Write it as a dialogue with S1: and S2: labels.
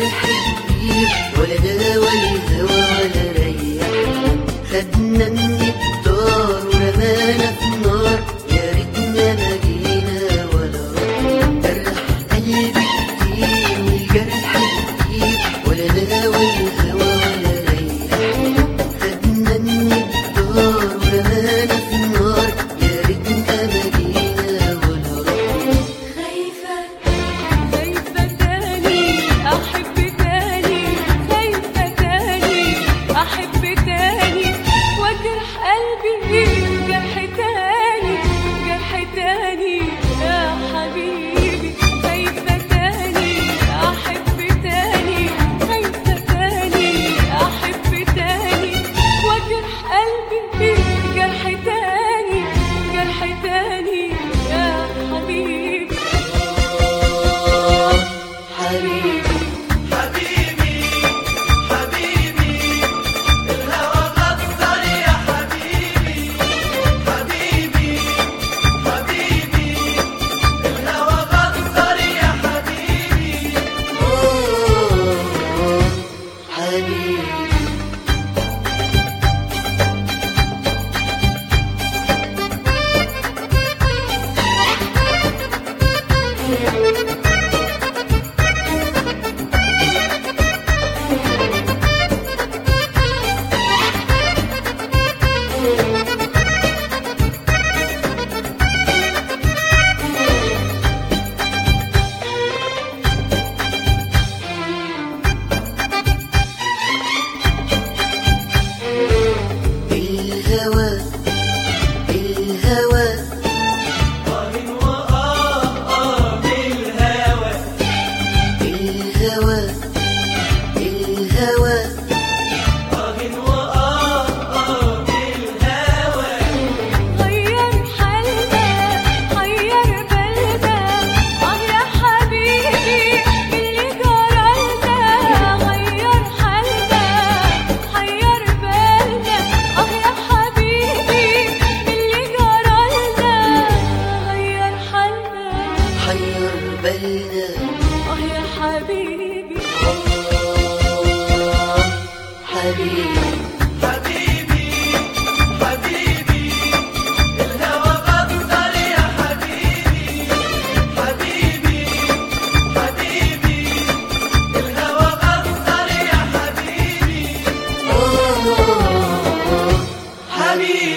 S1: جرح كبير ولا داوى الهوى ولا ريح خدنا من الدار ورمانا في النار يا ريتنا ما جينا ولا رحنا جرح قلبي كتير والجرح كتير ولا داوى الهوى ولا ريح خدنا من الدار ورمانا في النار يا ريتنا ما جينا ولا رحنا
S2: خايفة خايفة تاني أحب تاني خايفة تاني أحب تاني وأجرح قلبي جرح تاني جرح تاني يا حبيبي خايفة تاني أحب تاني خايفة تاني أحب تاني وأجرح قلبي جرح تاني جرح تاني يا حبيبي
S1: حبيبي
S3: حبيبي حبيبي الهوى غدر يا حبيبي حبيبي حبيبي الهوى غدر يا حبيبي
S1: آه، حبيبي الهوى الهوى
S3: ومن وآه آه بالهوى
S1: الهوى الهوى
S3: ومن وآه آه بالهوى
S2: غير حالنا غير بالنا اه يا حبيبي اللي جرالنا غير حالنا غير بالنا اه يا حبيبي اللي جرالنا غير حالنا
S1: حير بالنا
S2: اه يا حبيبي
S1: آه، حبيبي
S3: حبيبي حبيبي الهوى غدر يا حبيبي حبيبي حبيبي الهوى غدر يا حبيبي
S1: آه،
S3: حبيبي